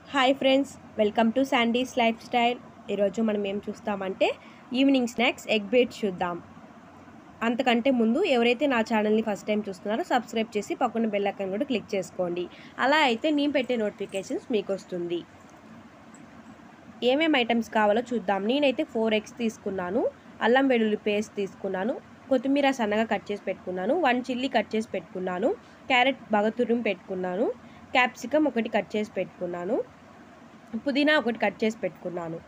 hi friends welcome to Sandy's lifestyle ఈరోజు మనం ఏం చూస్తామంటే ఈవినింగ్ స్నాక్స్ ఎగ్ బేట్స్ చూద్దాం అంతకంటే ముందు ఎవరైతే నా ఛానల్ని ఫస్ట్ టైం చూస్తున్నారో సబ్స్క్రైబ్ చేసి పక్కన బెల్ ఐకాన్ కూడా క్లిక్ చేసుకోండి అలా అయితే నేను పెట్టే నోటిఫికేషన్స్ మీకు వస్తుంది ఏమేమి ఐటమ్స్ కావాలో చూద్దాం నేనైతే ఫోర్ ఎగ్స్ తీసుకున్నాను అల్లం వెల్లుల్లి పేస్ట్ తీసుకున్నాను కొత్తిమీర సన్నగా కట్ చేసి పెట్టుకున్నాను వన్ చిల్లీ కట్ చేసి పెట్టుకున్నాను క్యారెట్ బాగా తురుము పెట్టుకున్నాను క్యాప్సికమ్ ఒకటి కట్ చేసి పెట్టుకున్నాను పుదీనా ఒకటి కట్ చేసి పెట్టుకున్నాను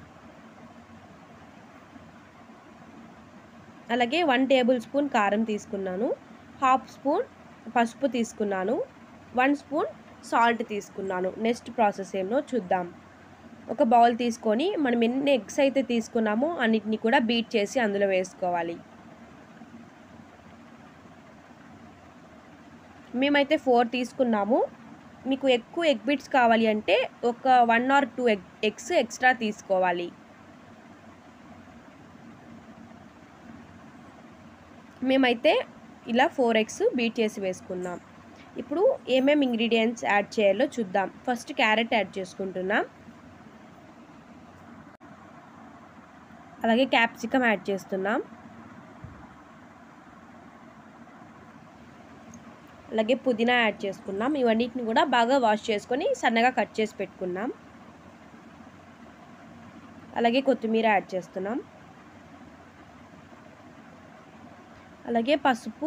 అలాగే వన్ టేబుల్ స్పూన్ కారం తీసుకున్నాను హాఫ్ స్పూన్ పసుపు తీసుకున్నాను వన్ స్పూన్ సాల్ట్ తీసుకున్నాను నెక్స్ట్ ప్రాసెస్ ఏమో చూద్దాం ఒక బౌల్ తీసుకొని మనం ఎన్ని ఎగ్స్ అయితే తీసుకున్నామో అన్నిటిని కూడా బీట్ చేసి అందులో వేసుకోవాలి మేమైతే ఫోర్ తీసుకున్నాము మీకు ఎక్కువ ఎగ్ బిట్స్ కావాలి అంటే ఒక one or two egg eggs extra తీసుకోవాలి మేమైతే ఇలా ఫోర్ ఎగ్స్ బీట్ చేసి వేసుకున్నాం ఇప్పుడు ఏమేమి ఇంగ్రీడియంట్స్ యాడ్ చేయాలో చూద్దాం ఫస్ట్ క్యారెట్ యాడ్ చేసుకుంటున్నాం అలాగే క్యాప్సికమ్ యాడ్ చేస్తున్నాం అలాగే పుదీనా యాడ్ చేసుకున్నాం ఇవన్నిటిని కూడా బాగా వాష్ చేసుకొని సన్నగా కట్ చేసి పెట్టుకున్నాం అలాగే కొత్తిమీర యాడ్ చేస్తున్నాం అలాగే పసుపు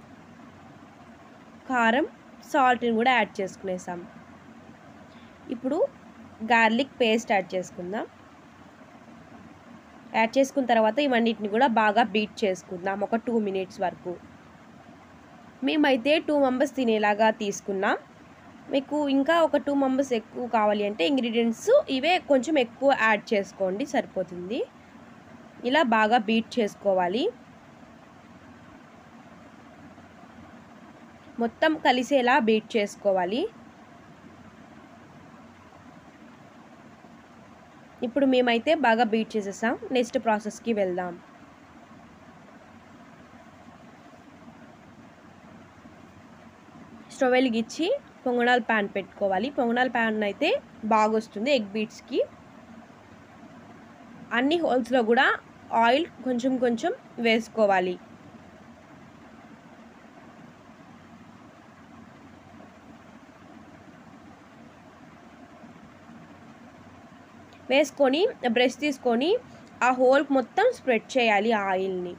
కారం సాల్ట్ని కూడా యాడ్ చేసుకునేసాం ఇప్పుడు గార్లిక్ పేస్ట్ యాడ్ చేసుకుందాం యాడ్ చేసుకున్న తర్వాత ఇవన్నిటిని కూడా బాగా బీట్ చేసుకుందాం ఒక టూ మినిట్స్ వరకు మేమైతే టూ మెంబర్స్ తినేలాగా తీసుకున్నాం మీకు ఇంకా ఒక టూ మెంబర్స్ ఎక్కువ కావాలి అంటే ఇంగ్రీడియంట్స్ ఇవే కొంచెం ఎక్కువ యాడ్ చేసుకోండి సరిపోతుంది ఇలా బాగా బీట్ చేసుకోవాలి మొత్తం కలిసేలా బీట్ చేసుకోవాలి ఇప్పుడు మేమైతే బాగా బీట్ చేసేసాం నెక్స్ట్ ప్రాసెస్కి వెళ్దాం స్టవ్ వెలిగించి పొంగనాల ప్యాన్ పెట్టుకోవాలి పొంగనాల ప్యాన్ అయితే బాగా వస్తుంది ఎగ్ బీట్స్కి అన్ని హోల్స్లో కూడా ఆయిల్ కొంచెం కొంచెం వేసుకోవాలి వేసుకొని బ్రష్ తీసుకొని ఆ హోల్ మొత్తం స్ప్రెడ్ చేయాలి ఆ ఆయిల్ని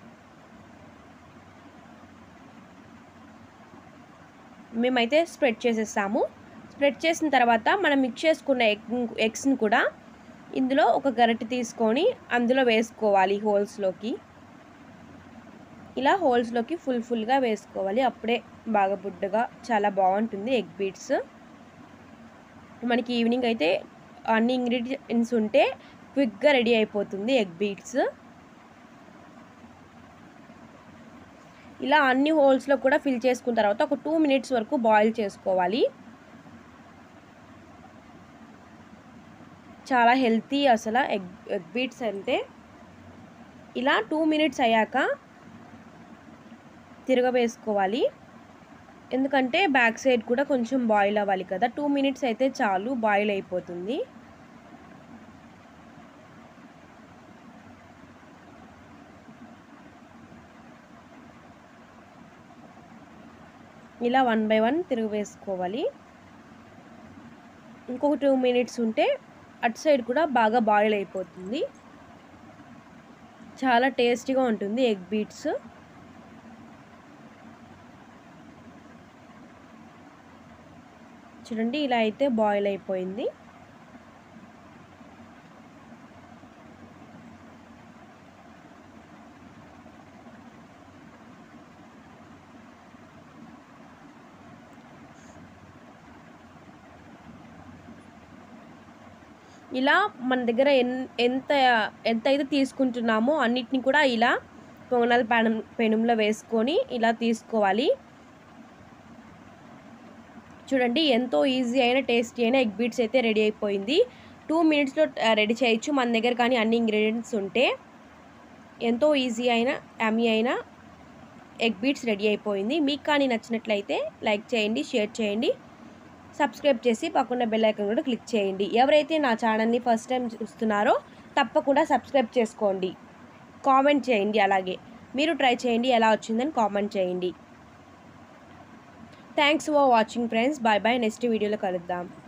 మేమైతే స్ప్రెడ్ చేసేసాము స్ప్రెడ్ చేసిన తర్వాత మనం మిక్స్ చేసుకున్న ఎగ్ ఎగ్స్ని కూడా ఇందులో ఒక గరిటె తీసుకొని అందులో వేసుకోవాలి హోల్స్లోకి ఇలా హోల్స్లోకి ఫుల్ ఫుల్గా వేసుకోవాలి అప్పుడే బాగా బుడ్డగా చాలా బాగుంటుంది ఎగ్ బీట్స్ మనకి ఈవినింగ్ అయితే అన్ని ఇంగ్రీడియంట్స్ ఉంటే క్విక్గా రెడీ అయిపోతుంది ఎగ్ బీట్స్ ఇలా అన్ని హోల్స్లో కూడా ఫిల్ చేసుకున్న తర్వాత ఒక టూ మినిట్స్ వరకు బాయిల్ చేసుకోవాలి చాలా హెల్తీ అసలు ఎగ్ ఎగ్ బీట్స్ అంటే ఇలా టూ మినిట్స్ అయ్యాక తిరగవేసుకోవాలి ఎందుకంటే బ్యాక్ సైడ్ కూడా కొంచెం బాయిల్ అవ్వాలి కదా టూ మినిట్స్ అయితే చాలు బాయిల్ అయిపోతుంది ఇలా వన్ బై వన్ తిరుగు వేసుకోవాలి ఇంకొక టూ మినిట్స్ ఉంటే అటు సైడ్ కూడా బాగా బాయిల్ అయిపోతుంది చాలా టేస్టీగా ఉంటుంది ఎగ్ బీట్స్ చూడండి ఇలా అయితే బాయిల్ అయిపోయింది ఇలా మన దగ్గర ఎన్ ఎంత ఎంత అయితే తీసుకుంటున్నామో అన్నిటిని కూడా ఇలా పొంగనాల పెనం పెనంలో వేసుకొని ఇలా తీసుకోవాలి చూడండి ఎంతో ఈజీ అయిన టేస్టీ అయిన ఎగ్ బీట్స్ అయితే రెడీ అయిపోయింది టూ మినిట్స్లో రెడీ చేయొచ్చు మన దగ్గర కానీ అన్ని ఇంగ్రీడియంట్స్ ఉంటే ఎంతో ఈజీ అయిన అమీ అయిన ఎగ్ బీట్స్ రెడీ అయిపోయింది మీకు కానీ నచ్చినట్లయితే లైక్ చేయండి షేర్ చేయండి సబ్స్క్రైబ్ చేసి పక్కన బెల్ ఐకాన్ కూడా క్లిక్ చేయండి ఎవరైతే నా ఛానల్ని ఫస్ట్ టైం చూస్తున్నారో తప్పకుండా సబ్స్క్రైబ్ చేసుకోండి కామెంట్ చేయండి అలాగే మీరు ట్రై చేయండి ఎలా వచ్చిందని కామెంట్ చేయండి thanks for watching friends bye bye next వీడియోలో కలుద్దాం